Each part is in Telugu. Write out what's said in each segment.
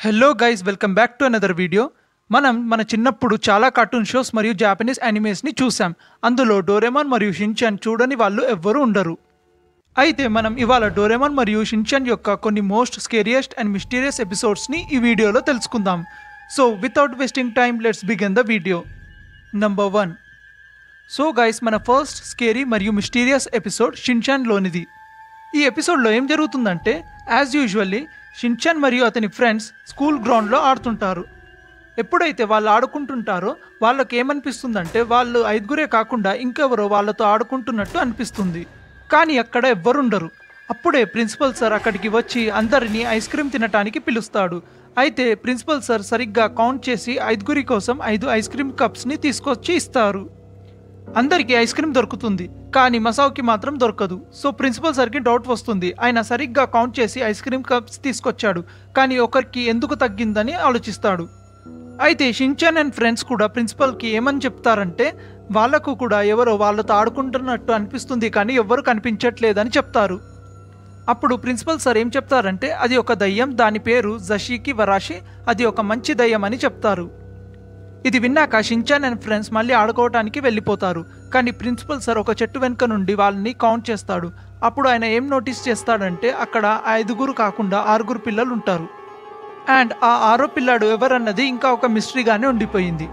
hello guys welcome back to another video మనం మన చిన్నప్పుడు చాలా కార్టూన్ షోస్ మరియు జాపనీస్ యానిమేస్ని చూసాం అందులో డోరేమాన్ మరియు షిన్చాన్ చూడని వాళ్ళు ఎవ్వరూ ఉండరు అయితే మనం ఇవాళ డోరేమాన్ మరియు షిన్చాన్ యొక్క కొన్ని మోస్ట్ స్కేరియస్ట్ అండ్ మిస్టీరియస్ ఎపిసోడ్స్ని ఈ వీడియోలో తెలుసుకుందాం so without wasting time let's begin the video number one so guys మన ఫస్ట్ స్కేరీ మరియు మిస్టీరియస్ ఎపిసోడ్ షిన్చాన్లోనిది ఈ ఎపిసోడ్లో ఏం జరుగుతుందంటే యాజ్ యూజువల్లీ షిన్చాన్ మరియు అతని ఫ్రెండ్స్ స్కూల్ గ్రౌండ్లో ఆడుతుంటారు ఎప్పుడైతే వాళ్ళు ఆడుకుంటుంటారో వాళ్ళకి ఏమనిపిస్తుందంటే వాళ్ళు ఐదుగురే కాకుండా ఇంకెవరో వాళ్ళతో ఆడుకుంటున్నట్టు అనిపిస్తుంది కానీ అక్కడ ఎవ్వరుండరు అప్పుడే ప్రిన్సిపల్ సార్ అక్కడికి వచ్చి అందరినీ ఐస్ క్రీమ్ తినటానికి పిలుస్తాడు అయితే ప్రిన్సిపల్ సార్ సరిగ్గా కౌంట్ చేసి ఐదుగురి కోసం ఐదు ఐస్ క్రీమ్ కప్స్ని తీసుకొచ్చి ఇస్తారు అందరికీ ఐస్ క్రీమ్ దొరుకుతుంది కానీ మసావుకి మాత్రం దొరకదు సో ప్రిన్సిపల్ సార్కి డౌట్ వస్తుంది ఆయన సరిగ్గా కౌంట్ చేసి ఐస్ క్రీమ్ కప్స్ తీసుకొచ్చాడు కానీ ఒకరికి ఎందుకు తగ్గిందని ఆలోచిస్తాడు అయితే షించాన్ అండ్ ఫ్రెండ్స్ కూడా ప్రిన్సిపల్కి ఏమని చెప్తారంటే వాళ్ళకు కూడా ఎవరో వాళ్ళతో ఆడుకుంటున్నట్టు అనిపిస్తుంది కానీ ఎవ్వరు కనిపించట్లేదని చెప్తారు అప్పుడు ప్రిన్సిపల్ సార్ ఏం చెప్తారంటే అది ఒక దయ్యం దాని పేరు జషీకి వరాషి అది ఒక మంచి దయ్యం అని చెప్తారు ఇది విన్నాక షించాన్ అండ్ ఫ్రెండ్స్ మళ్ళీ ఆడుకోవటానికి వెళ్ళిపోతారు కానీ ప్రిన్సిపల్ సార్ ఒక చెట్టు వెనుక నుండి వాళ్ళని కౌంట్ చేస్తాడు అప్పుడు ఆయన ఏం నోటీస్ చేస్తాడంటే అక్కడ ఐదుగురు కాకుండా ఆరుగురు పిల్లలు ఉంటారు అండ్ ఆ ఆరో పిల్లాడు ఎవరన్నది ఇంకా ఒక మిస్టరీగానే ఉండిపోయింది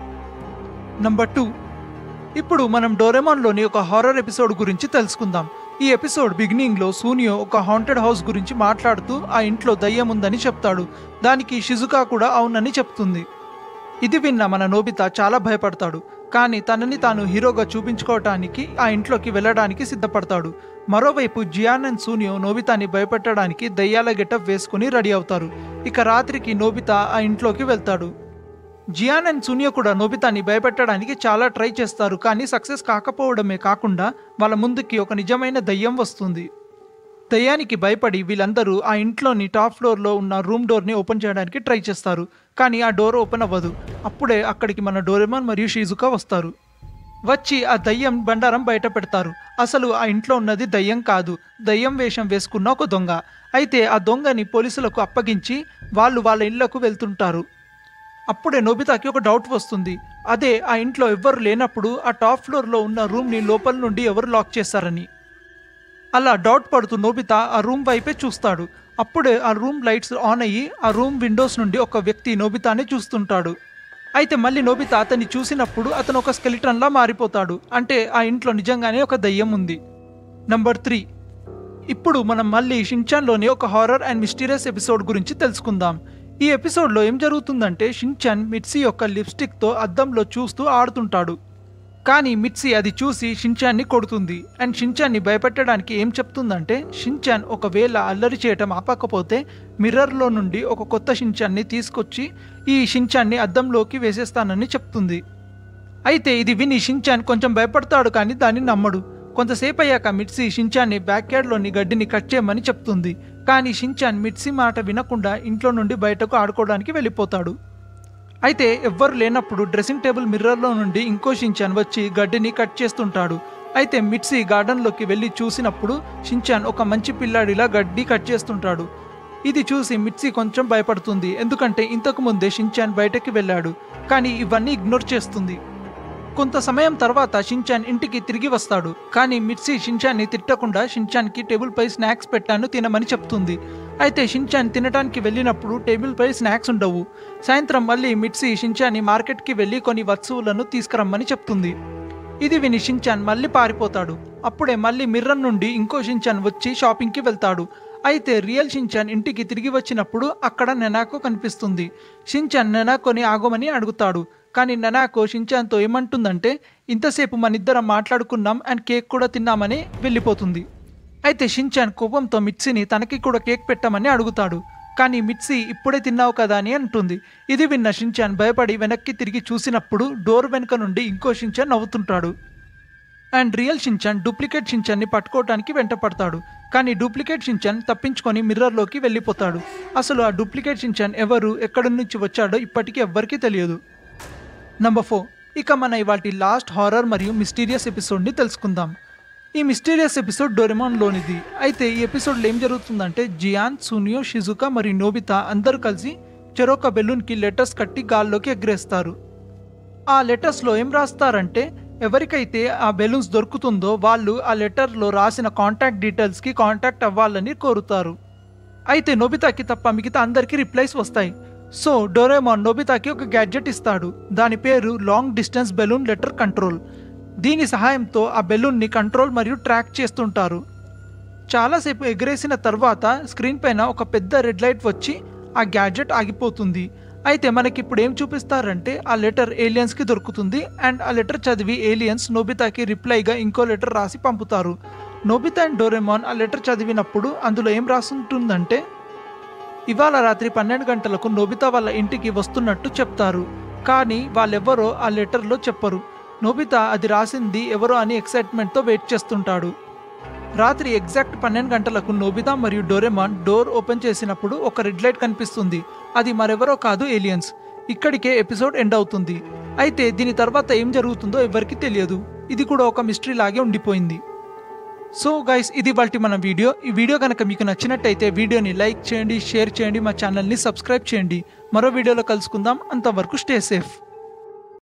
నంబర్ టూ ఇప్పుడు మనం డోరెమాన్లోని ఒక హారర్ ఎపిసోడ్ గురించి తెలుసుకుందాం ఈ ఎపిసోడ్ బిగినింగ్లో సూనియో ఒక హాంటెడ్ హౌస్ గురించి మాట్లాడుతూ ఆ ఇంట్లో దయ్యం ఉందని చెప్తాడు దానికి షిజుకా కూడా అవునని చెప్తుంది ఇది విన్న మన నోబితా చాలా భయపడతాడు కానీ తనని తాను హీరోగా చూపించుకోవటానికి ఆ ఇంట్లోకి వెళ్ళడానికి సిద్ధపడతాడు మరోవైపు జియాన్ అండ్ సూనియో నోబితాని భయపెట్టడానికి దయ్యాల గెటప్ వేసుకుని రెడీ అవుతారు ఇక రాత్రికి నోబితా ఆ ఇంట్లోకి వెళ్తాడు జియాన్ అండ్ సూనియో కూడా నోబితాని భయపెట్టడానికి చాలా ట్రై చేస్తారు కానీ సక్సెస్ కాకపోవడమే కాకుండా వాళ్ళ ముందుకి ఒక నిజమైన దయ్యం వస్తుంది దయ్యానికి భయపడి వీళ్ళందరూ ఆ ఇంట్లోని టాప్ ఫ్లోర్లో ఉన్న రూమ్ డోర్ని ఓపెన్ చేయడానికి ట్రై చేస్తారు కానీ ఆ డోర్ ఓపెన్ అవ్వదు అప్పుడే అక్కడికి మన డోరెమాన్ మరియు షీజుకా వస్తారు వచ్చి ఆ దయ్యం బండారం బయట పెడతారు అసలు ఆ ఇంట్లో ఉన్నది దయ్యం కాదు దయ్యం వేషం వేసుకున్న ఒక దొంగ అయితే ఆ దొంగని పోలీసులకు అప్పగించి వాళ్ళు వాళ్ళ ఇళ్లకు వెళ్తుంటారు అప్పుడే నోబితాకి ఒక డౌట్ వస్తుంది అదే ఆ ఇంట్లో ఎవ్వరు లేనప్పుడు ఆ టాప్ ఫ్లోర్లో ఉన్న రూమ్ని లోపల నుండి ఎవరు లాక్ చేశారని అలా డౌట్ పడుతూ నోబితా ఆ రూమ్ వైపే చూస్తాడు అప్పుడే ఆ రూమ్ లైట్స్ ఆన్ అయ్యి ఆ రూమ్ విండోస్ నుండి ఒక వ్యక్తి నోబితాని చూస్తుంటాడు అయితే మళ్ళీ నోబితా అతన్ని చూసినప్పుడు అతను ఒక స్కెలిటన్లా మారిపోతాడు అంటే ఆ ఇంట్లో నిజంగానే ఒక దయ్యం ఉంది నంబర్ త్రీ ఇప్పుడు మనం మళ్ళీ షిన్చాన్లోని ఒక హారర్ అండ్ మిస్టీరియస్ ఎపిసోడ్ గురించి తెలుసుకుందాం ఈ ఎపిసోడ్లో ఏం జరుగుతుందంటే షిన్చాన్ మిట్సీ యొక్క లిప్స్టిక్తో అద్దంలో చూస్తూ ఆడుతుంటాడు కానీ మిట్సీ అది చూసి షిన్చాన్ని కొడుతుంది అండ్ షిన్చాన్ని భయపెట్టడానికి ఏం చెప్తుందంటే షిన్చాన్ ఒకవేళ అల్లరి చేయటం ఆపకపోతే మిర్రర్లో నుండి ఒక కొత్త షిన్చాన్ని తీసుకొచ్చి ఈ షిన్చాన్ని అద్దంలోకి వేసేస్తానని చెప్తుంది అయితే ఇది విని షిన్చాన్ కొంచెం భయపడతాడు కానీ దాన్ని నమ్మడు కొంతసేపు అయ్యాక మిట్సీ షిన్చాన్ని బ్యాక్యార్డ్లోని గడ్డిని కట్ చేయమని చెప్తుంది కానీ షిన్చాన్ మిట్సీ మాట వినకుండా ఇంట్లో నుండి బయటకు ఆడుకోవడానికి వెళ్ళిపోతాడు అయితే ఎవ్వరు లేనప్పుడు డ్రెస్సింగ్ టేబుల్ మిర్రర్లో నుండి ఇంకో షించాన్ వచ్చి గడ్డిని కట్ చేస్తుంటాడు అయితే మిట్సీ గార్డెన్లోకి వెళ్ళి చూసినప్పుడు షించాన్ ఒక మంచి పిల్లాడిలా గడ్డి కట్ చేస్తుంటాడు ఇది చూసి మిట్సీ కొంచెం భయపడుతుంది ఎందుకంటే ఇంతకు ముందే షించాన్ బయటకి వెళ్ళాడు కానీ ఇవన్నీ ఇగ్నోర్ చేస్తుంది కొంత సమయం తర్వాత షించాన్ ఇంటికి తిరిగి వస్తాడు కానీ మిట్సీ షించాన్ని తిట్టకుండా షించాన్కి టేబుల్పై స్నాక్స్ పెట్టాను తినమని చెప్తుంది అయితే షించాన్ తినడానికి వెళ్ళినప్పుడు టేబుల్పై స్నాక్స్ ఉండవు సాయంత్రం మళ్ళీ మిట్సీ షించాన్ని మార్కెట్కి వెళ్ళి కొన్ని వస్తువులను తీసుకురమ్మని చెప్తుంది ఇది విని షించాన్ మళ్ళీ పారిపోతాడు అప్పుడే మళ్ళీ మిర్రర్ నుండి ఇంకో షించాన్ వచ్చి షాపింగ్కి వెళ్తాడు అయితే రియల్ షించాన్ ఇంటికి తిరిగి వచ్చినప్పుడు అక్కడ నెనాకో కనిపిస్తుంది షించాన్ నెనాకోని ఆగమని అడుగుతాడు కానీ నెనాకో షించాన్తో ఏమంటుందంటే ఇంతసేపు మనిద్దరం మాట్లాడుకున్నాం అండ్ కేక్ కూడా తిన్నామని వెళ్ళిపోతుంది అయితే షించాన్ కోపంతో మిట్సీని తనకి కూడా కేక్ పెట్టమని అడుగుతాడు కానీ మిట్సీ ఇప్పుడే తిన్నావు కదా అని అంటుంది ఇది విన్న షించాన్ భయపడి వెనక్కి తిరిగి చూసినప్పుడు డోర్ వెనుక నుండి ఇంకో షించాన్ నవ్వుతుంటాడు అండ్ రియల్ షించాన్ డూప్లికేట్ షించాన్ని పట్టుకోవటానికి వెంట పడతాడు కానీ డూప్లికేట్ షించాన్ తప్పించుకొని మిర్రర్లోకి వెళ్ళిపోతాడు అసలు ఆ డూప్లికేట్ షించాన్ ఎవరు ఎక్కడి నుంచి వచ్చాడో ఇప్పటికీ ఎవ్వరికీ తెలియదు నంబర్ ఫోర్ ఇక మన ఇవాటి లాస్ట్ హారర్ మరియు మిస్టీరియస్ ఎపిసోడ్ని తెలుసుకుందాం ఈ మిస్టీరియస్ ఎపిసోడ్ డోరెమాన్లోనిది అయితే ఈ ఎపిసోడ్లో ఏం జరుగుతుందంటే జియాన్ సూనియో షిజుకా మరియు నోబితా అందరూ కలిసి చెరొక బెలూన్కి లెటర్స్ కట్టి గాల్లోకి ఎగరేస్తారు ఆ లెటర్స్లో ఏం రాస్తారంటే ఎవరికైతే ఆ బెలూన్స్ దొరుకుతుందో వాళ్ళు ఆ లెటర్లో రాసిన కాంటాక్ట్ డీటెయిల్స్కి కాంటాక్ట్ అవ్వాలని కోరుతారు అయితే నోబితాకి తప్ప మిగతా అందరికీ రిప్లైస్ వస్తాయి సో డోరేమాన్ నోబితాకి ఒక గ్యాడ్జెట్ ఇస్తాడు దాని పేరు long distance balloon letter control దీని సహాయంతో ఆ బెలూన్ని కంట్రోల్ మరియు ట్రాక్ చేస్తుంటారు చాలాసేపు ఎగరేసిన తర్వాత స్క్రీన్ పైన ఒక పెద్ద రెడ్ లైట్ వచ్చి ఆ గ్యాడ్జెట్ ఆగిపోతుంది అయితే మనకి ఇప్పుడు ఏం చూపిస్తారంటే ఆ లెటర్ ఏలియన్స్కి దొరుకుతుంది అండ్ ఆ లెటర్ చదివి ఏలియన్స్ నోబితాకి రిప్లైగా ఇంకో లెటర్ రాసి పంపుతారు నోబితా అండ్ డోరెమాన్ ఆ లెటర్ చదివినప్పుడు అందులో ఏం రాసుంటుందంటే ఇవాళ రాత్రి పన్నెండు గంటలకు నోబితా వాళ్ళ ఇంటికి వస్తున్నట్టు చెప్తారు కానీ వాళ్ళెవ్వరో ఆ లెటర్లో చెప్పరు నోబితా అది రాసింది ఎవరో అని ఎక్సైట్మెంట్తో వెయిట్ చేస్తుంటాడు రాత్రి ఎగ్జాక్ట్ పన్నెండు గంటలకు నోబితా మరియు డోరెమాన్ డోర్ ఓపెన్ చేసినప్పుడు ఒక రెడ్ లైట్ కనిపిస్తుంది అది మరెవరో కాదు ఏలియన్స్ ఇక్కడికే ఎపిసోడ్ ఎండ్ అవుతుంది అయితే దీని తర్వాత ఏం జరుగుతుందో ఎవరికి తెలియదు ఇది కూడా ఒక మిస్టరీ లాగే ఉండిపోయింది సో గైస్ ఇది వాటి మన వీడియో ఈ వీడియో కనుక మీకు నచ్చినట్టయితే వీడియోని లైక్ చేయండి షేర్ చేయండి మా ఛానల్ని సబ్స్క్రైబ్ చేయండి మరో వీడియోలో కలుసుకుందాం అంతవరకు స్టే సేఫ్